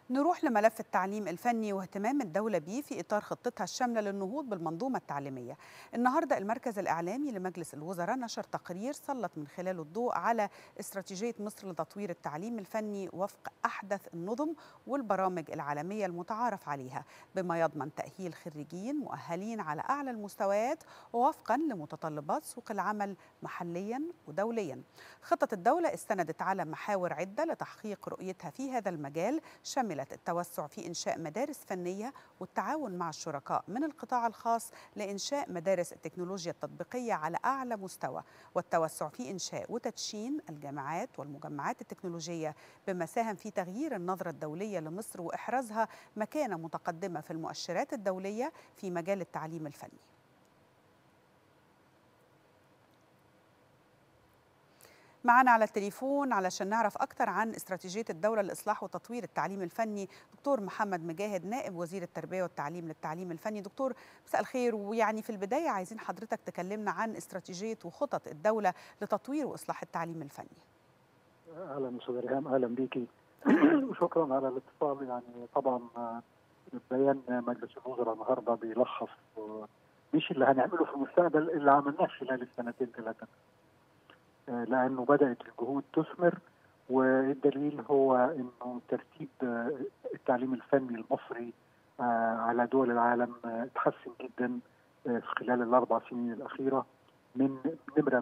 نروح لملف التعليم الفني واهتمام الدولة به في إطار خطتها الشاملة للنهوض بالمنظومة التعليمية النهاردة المركز الإعلامي لمجلس الوزراء نشر تقرير سلط من خلاله الضوء على استراتيجية مصر لتطوير التعليم الفني وفق أحدث النظم والبرامج العالمية المتعارف عليها بما يضمن تأهيل خريجين مؤهلين على أعلى المستويات ووفقا لمتطلبات سوق العمل محليا ودوليا خطة الدولة استندت على محاور عدة لتحقيق رؤيتها في هذا المجال شملت التوسع في إنشاء مدارس فنية والتعاون مع الشركاء من القطاع الخاص لإنشاء مدارس التكنولوجيا التطبيقية على أعلى مستوى والتوسع في إنشاء وتدشين الجامعات والمجمعات التكنولوجية بما ساهم في تغيير النظرة الدولية لمصر وإحرازها مكانة متقدمة في المؤشرات الدولية في مجال التعليم الفني معنا على التليفون علشان نعرف أكثر عن استراتيجية الدولة لإصلاح وتطوير التعليم الفني دكتور محمد مجاهد نائب وزير التربية والتعليم للتعليم الفني دكتور مساء الخير ويعني في البداية عايزين حضرتك تكلمنا عن استراتيجية وخطط الدولة لتطوير وإصلاح التعليم الفني اهلا استاذ ريهام اهلا بيكي وشكرا على الاتصال يعني طبعا بيان مجلس الوزراء النهارده بيلخص مش اللي هنعمله في المستقبل اللي عملناه خلال السنتين ثلاثه لانه بدات الجهود تثمر والدليل هو انه ترتيب التعليم الفني المصري على دول العالم تحسن جدا في خلال الاربع سنين الاخيره من نمره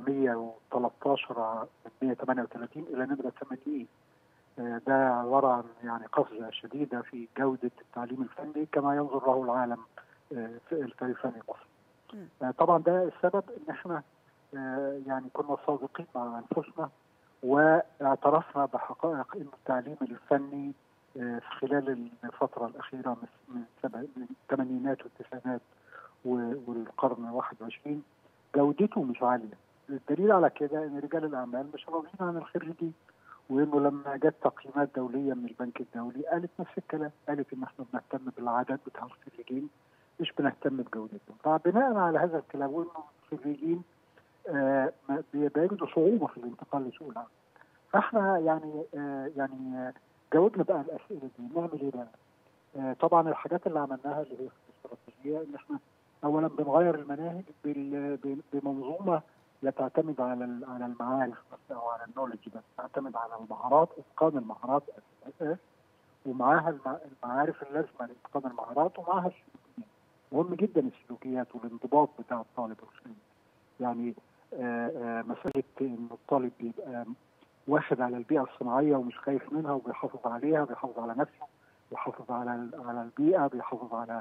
113 من 138 الى نمره 80 ده عباره عن يعني قفزه شديده في جوده التعليم الفني كما ينظر له العالم في الفني المصري. طبعا ده السبب ان احنا يعني كنا صادقين مع انفسنا واعترفنا بحقائق ان التعليم الفني في خلال الفتره الاخيره من الثمانينات والتسعينات والقرن 21 جودته مش عاليه. الدليل على كده ان رجال الاعمال مش راضيين عن الخريجين وانه لما جت تقييمات دوليه من البنك الدولي قالت نفس الكلام قالت ان احنا بنهتم بالعدد بتاع الخريجين مش بنهتم بجودتهم فبناء على هذا الكلام وانه الخريجين آه بيجدوا صعوبه في الانتقال لسوق العمل فاحنا يعني آه يعني جاوبنا بقى الاسئله دي نعمل ايه بقى؟ آه طبعا الحاجات اللي عملناها اللي هي في الاستراتيجيه ان احنا اولا بنغير المناهج بمنظومه لا تعتمد على على المعارف بس او على النولج بس تعتمد على المهارات اتقان المهارات الاساس ومعاها المعارف اللازمه لاتقان المهارات ومعاها السلوكيات مهم جدا السلوكيات والانضباط بتاع الطالب الخريج يعني آآ آآ مساله ان الطالب بيبقى واخد على البيئه الصناعيه ومش خايف منها وبيحافظ عليها بيحافظ على نفسه بيحافظ على على البيئه بيحافظ على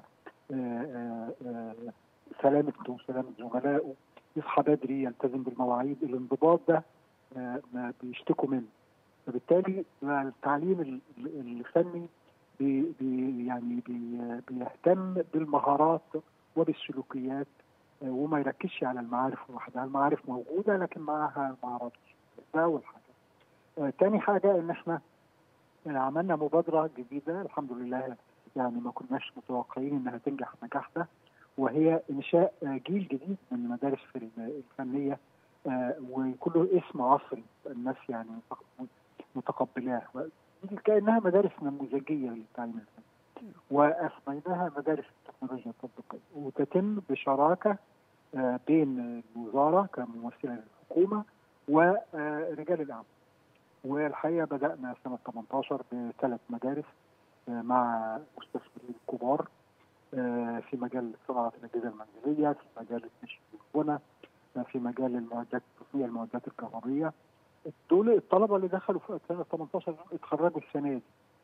آآ سلامته وسلامه زملائه يصحى بدري يلتزم بالمواعيد الانضباط ده ما بيشتكوا منه فبالتالي التعليم الفني بي بي يعني بي بيهتم بالمهارات وبالسلوكيات وما يركزش على المعارف وحدها المعارف موجودة لكن معها مهارات ده أول حاجة تاني حاجة إن إحنا عملنا مبادرة جديدة الحمد لله يعني ما كناش متوقعين إنها تنجح النجاح ده وهي انشاء جيل جديد من المدارس الفنيه وكله اسم عصري الناس يعني متقبلاه كانها مدارس نموذجيه للتعليم الفني واسميناها مدارس التكنولوجيا التطبيقيه وتتم بشراكه بين الوزاره كممثله للحكومه ورجال الاعمال والحقيقه بدانا سنه 18 بثلاث مدارس مع مستثمرين كبار في مجال صناعة الأجهزة المنزلية في مجال التشييد والبنى في مجال المعدات تصنيع المعدات الكهربية دول الطلبة اللي دخلوا في سنة 18 اتخرجوا السنة دي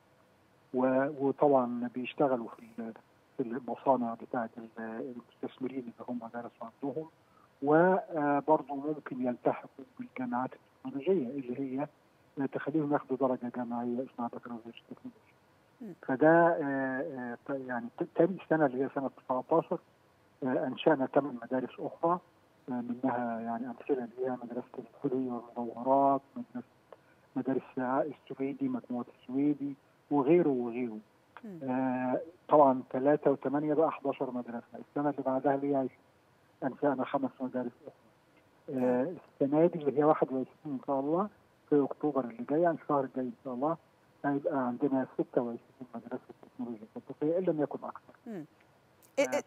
وطبعا بيشتغلوا في في المصانع بتاعة المستثمرين اللي هم درسوا عندهم وبرضه ممكن يلتحقوا بالجامعات التكنولوجية اللي هي تخليهم ياخدوا درجة جامعية اسمها بكالوريوس تكنولوجيا فده يعني تاني سنه اللي هي سنه 19 انشانا ثمان مدارس اخرى منها يعني امثله اللي هي مدرسه الحلي والمجوهرات مدرسه مدارس السويدي مجموعه السويدي وغيره وغيره آه طبعا ثلاثة وثمانية بقى 11 مدرسة السنة اللي بعدها اللي هي أنشأنا خمس مدارس أخرى آه السنة دي اللي هي 21 إن شاء الله في أكتوبر اللي جاي يعني الشهر الجاي إن شاء الله هيبقى عندنا 26 مدرسة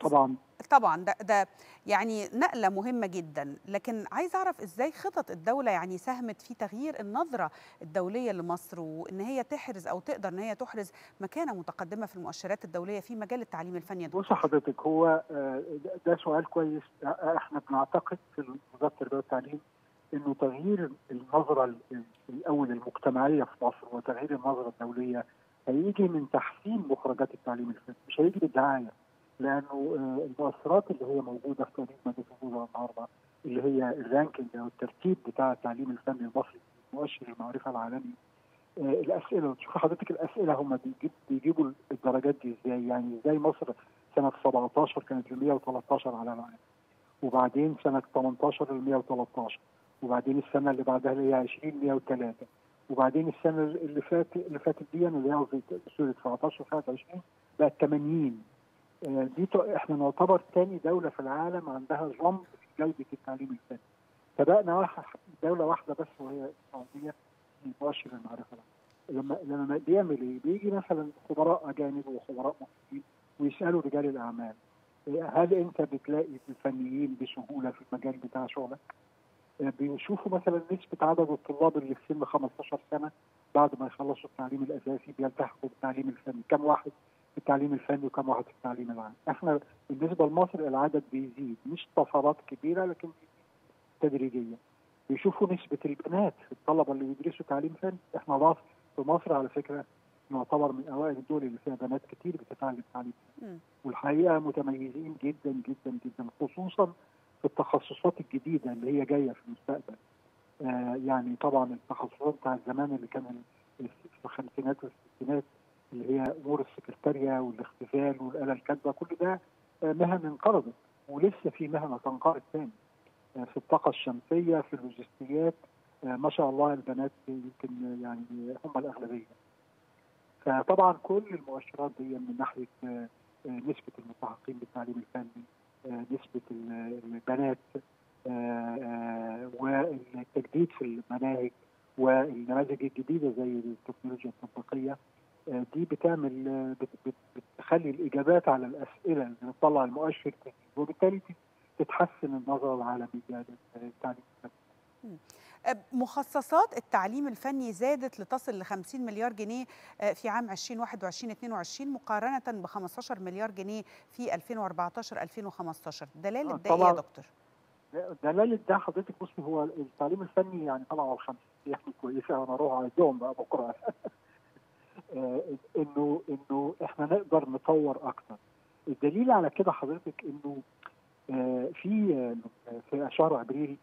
طبعا طبعا ده ده يعني نقله مهمه جدا لكن عايز اعرف ازاي خطط الدوله يعني ساهمت في تغيير النظره الدوليه لمصر وان هي تحرز او تقدر ان هي تحرز مكانه متقدمه في المؤشرات الدوليه في مجال التعليم الفني بص حضرتك هو ده سؤال كويس احنا بنعتقد في وزاره التربيه والتعليم انه تغيير النظره الاول المجتمعيه في مصر وتغيير النظره الدوليه هيجي من تحسين مخرجات التعليم الفني مش هيجي بالدعايه لانه المؤثرات اللي هي موجوده في تقرير مجلس الوزراء النهارده اللي هي الرانكينج او الترتيب بتاع التعليم الفني المصري مؤشر المعرفه العالمي الاسئله شوف حضرتك الاسئله هم بيجيب بيجيبوا الدرجات دي ازاي يعني ازاي مصر سنه 17 كانت ل 113 على العالم وبعدين سنه 18 ل 113 وبعدين السنه اللي بعدها اللي هي 20 103 وبعدين السنه اللي فاتت اللي فاتت دي اللي هي سوري 19 فاتت 20 بقت 80 دي احنا نعتبر ثاني دوله في العالم عندها جنب في جوده التعليم الفني سبقنا واحد دوله واحده بس وهي السعوديه في مؤشر المعرفه لما لما بيعمل ايه؟ بيجي مثلا خبراء اجانب وخبراء مصريين ويسالوا رجال الاعمال هل انت بتلاقي الفنيين بسهوله في المجال بتاع شغلك؟ بيشوفوا مثلا نسبه عدد الطلاب اللي في سن 15 سنه بعد ما يخلصوا التعليم الاساسي بيلتحقوا بالتعليم الفني، كم واحد في التعليم الفني وكم واحد في التعليم العام. احنا بالنسبه لمصر العدد بيزيد مش طفرات كبيره لكن تدريجيه. بيشوفوا نسبه البنات الطلبه اللي بيدرسوا تعليم فني، احنا مصر في مصر على فكره نعتبر من اوائل الدول اللي فيها بنات كتير بتتعلم تعليم فني. والحقيقه متميزين جدا جدا جدا خصوصا في التخصصات الجديده اللي هي جايه في المستقبل. آه يعني طبعا التخصصات بتاع زمان اللي كان في الخمسينات والستينات اللي هي امور السكرتاريه والاختزال والاله الكاتبه كل ده آه مهن انقرضت ولسه في مهنه تنقرض تاني. آه في الطاقه الشمسيه في اللوجستيات ما شاء الله البنات يمكن يعني هم الاغلبيه. فطبعا كل المؤشرات دي من ناحيه نسبه الملتحقين بالتعليم الفني نسبة البنات والتجديد في المناهج والنماذج الجديدة زي التكنولوجيا التطبيقية دي بتعمل بتخلي الإجابات على الأسئلة اللي بتطلع المؤشر وبالتالي تتحسن النظرة العالمية للتعليم الفني. مخصصات التعليم الفني زادت لتصل ل 50 مليار جنيه في عام 2021 22 مقارنه ب 15 مليار جنيه في 2014 2015 دلاله ده ايه يا دكتور؟ دلاله ده حضرتك بصي هو التعليم الفني يعني طلع على الخمس يعني كويسه انا اروح عايزهم بقى بكره انه انه احنا نقدر نطور اكتر الدليل على كده حضرتك انه في في شهر ابريل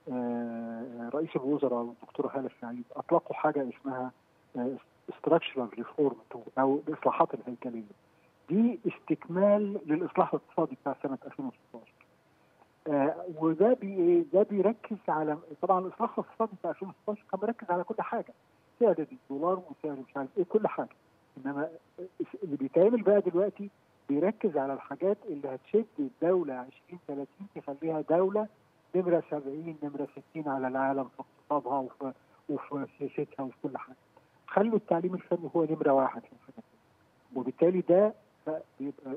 رئيس الوزراء والدكتوره هاله السعيد اطلقوا حاجه اسمها structural ريفورم او الاصلاحات الهيكليه. دي استكمال للاصلاح الاقتصادي بتاع سنه 2016. آه وده بي ده بيركز على طبعا الاصلاح الاقتصادي بتاع 2016 كان بيركز على كل حاجه سعر الدولار وسعر مش عارف ايه كل حاجه انما اللي بيتعمل بقى دلوقتي بيركز على الحاجات اللي هتشد الدوله 2030 تخليها دوله نمرة 70 نمرة 60 على العالم في اقتصادها وفي وفي سياستها وفي كل حاجة. خلوا التعليم الفني هو نمرة واحد في الحاجات وبالتالي ده بيبقى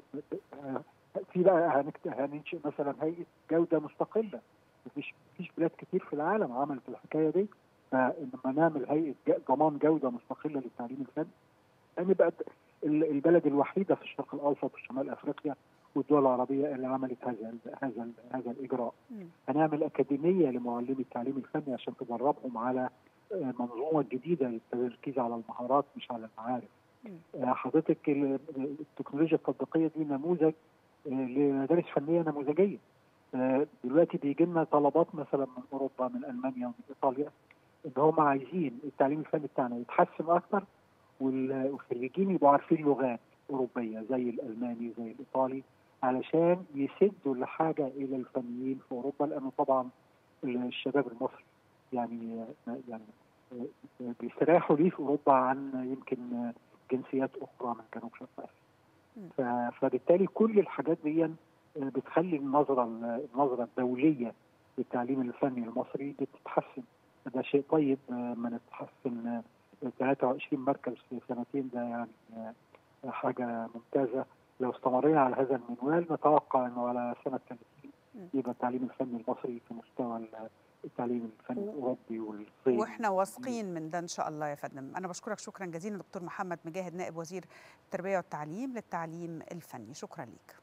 في بقى هننشئ مثلا هيئة جودة مستقلة مفيش مفيش بلاد كتير في العالم عملت الحكاية دي فلما نعمل هيئة ضمان جودة مستقلة للتعليم الفني هنبقى البلد الوحيدة في الشرق الأوسط وشمال أفريقيا والدول العربيه اللي عملت هذا هذا هذا الاجراء. م. هنعمل اكاديميه لمعلمي التعليم الفني عشان تدربهم على منظومه جديده للتركيز على المهارات مش على المعارف. حضرتك التكنولوجيا التطبيقيه دي نموذج لمدارس فنيه نموذجيه. دلوقتي بيجي لنا طلبات مثلا من اوروبا من المانيا ومن ايطاليا ان هم عايزين التعليم الفني بتاعنا يتحسن اكثر والخريجين يبقوا عارفين لغات اوروبيه زي الالماني زي الايطالي علشان يسدوا الحاجه الى الفنيين في اوروبا لانه طبعا الشباب المصري يعني يعني بيستريحوا ليه في اوروبا عن يمكن جنسيات اخرى من جنوب شرق اسيا. فبالتالي كل الحاجات دي بتخلي النظره النظره الدوليه للتعليم الفني المصري بتتحسن ده شيء طيب ما نتحسن 23 مركز في سنتين ده يعني حاجه ممتازه لو استمرينا على هذا المنوال نتوقع انه على سنه 30 يبقى التعليم الفني المصري في مستوى التعليم الفني الاوروبي والصيني واحنا واثقين من ده ان شاء الله يا فندم انا بشكرك شكرا جزيلا دكتور محمد مجاهد نائب وزير التربيه والتعليم للتعليم الفني شكرا ليك